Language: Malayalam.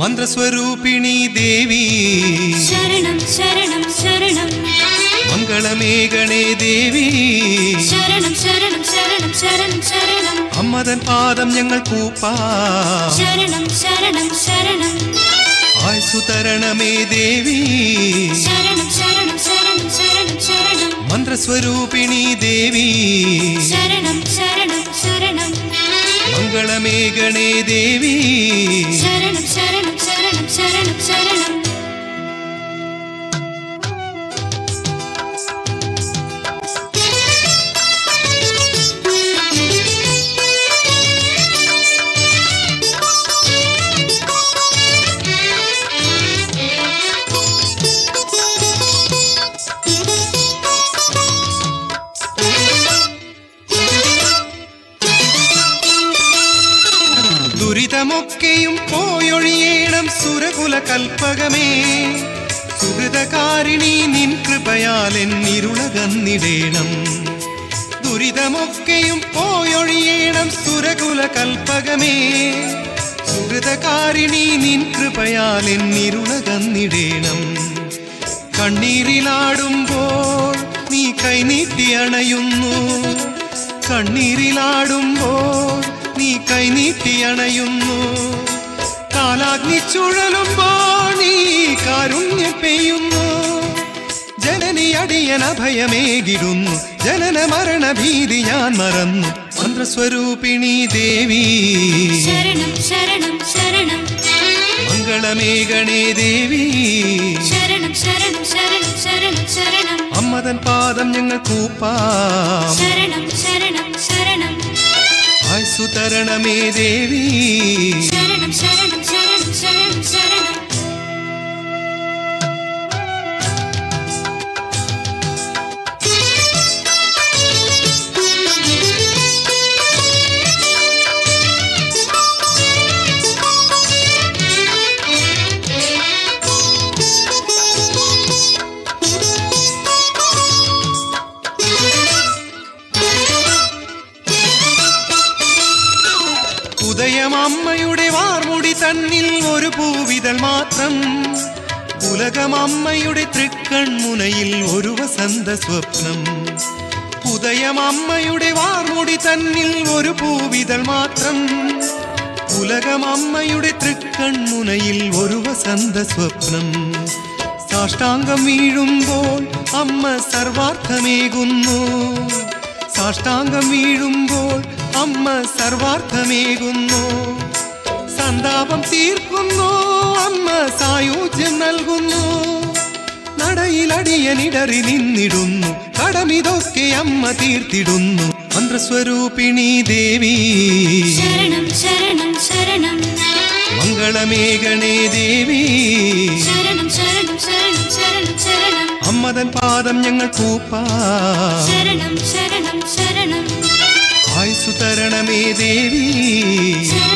മന്ത്രസ്വരൂപിണി ദേവി ശരണം ശരണം ശരണം മംഗളമേഘണേ ദേവി ശരണം ശരണം ശരണം ശരണം ശരണം അമ്മതൻ പാദം ഞങ്ങൾ കൂപ്പാ ശരണം ശരണം ശരണം ആയുസു തരണമേ ദേവി ശരണം ശരണം ശരണം ശരണം ശരണം മന്ത്രസ്വരൂപിണി ദേവി ശരണം ശരണം ശരണം മംഗളമേഘണേ ദേവി ശരണം ശരണം ശരണം ശരണം ശരണം ദുരിതമൊക്കെയും പോയൊഴിയേണം സുരകുല കൽപ്പകമേ സുഹൃതകാരിണി നിൻ കൃപയാൽ എന്നിരുളകന്നിടേണം ദുരിതമൊക്കെയും പോയൊഴിയേണം സുരകുല കൽപ്പകമേ സുഹൃതകാരിണി നിൻ കൃപയാൽ എന്നിരുളകന്നിടേണം കണ്ണീരിലാടുമ്പോൾ നീ കൈനീട്ടി അണയുന്നു കണ്ണീരിലാടുമ്പോൾ നീ കൈനീട്ടി അണയുന്നു കാലാഗ്നി ചുഴലുമ്പോൾ നീ കാരുണ്യ പെയ്യുന്നു ജനനി അടിയൻ അഭയമേകിടുന്നു ജനന മരണ ഭീതി ഞാൻ മറന്നു മന്ത്രസ്വരൂപിണി ദേവി ശരണം ശരണം ശരണം മംഗളമേഘണേ ദേവി ശരണം ശരണം ശരണം ശരണം ശരണം അമ്മതൻ പാദം ഞങ്ങൾ കൂപ്പാം ശരണം ശരണം ശരണം ആയുസു തരണമേ ദേവി ശരണം ശരണം ശരണം ശരണം ശരണം ഉദയം അമ്മയുടെ വാർമുടി തന്നിൽ ഒരു പൂവിതൾ മാത്രം ഉലകം അമ്മയുടെ തൃക്കൺമുനയിൽ ഒരു വസന്ത സ്വപ്നം ഉദയം അമ്മയുടെ വാർമുടി തന്നിൽ ഒരു പൂവിതൾ മാത്രം ഉലകം അമ്മയുടെ തൃക്കൺമുനയിൽ ഒരു വസന്ത സ്വപ്നം സാഷ്ടാംഗം വീഴുമ്പോൾ അമ്മ സർവാർത്ഥമേകുന്നു സാഷ്ടാംഗം വീഴുമ്പോൾ അമ്മ സർവാർത്ഥമേകുന്നു സന്താപം തീർക്കുന്നു അമ്മ സായുജ്യം നൽകുന്നു നടയിലടിയനിടറി നിന്നിടുന്നു കടമിതൊക്കെ അമ്മ തീർത്തിടുന്നു മന്ത്രസ്വരൂപിണി ദേവി ശരണം ശരണം ശരണം മംഗളമേഘണേ ദേവി ശരണം ശരണം ശരണം ശരണം ശരണം അമ്മതൻ പാദം ഞങ്ങൾ കൂപ്പാ ശരണം ശരണം ശരണം ആയുസു തരണമേ ദേവി ശരണം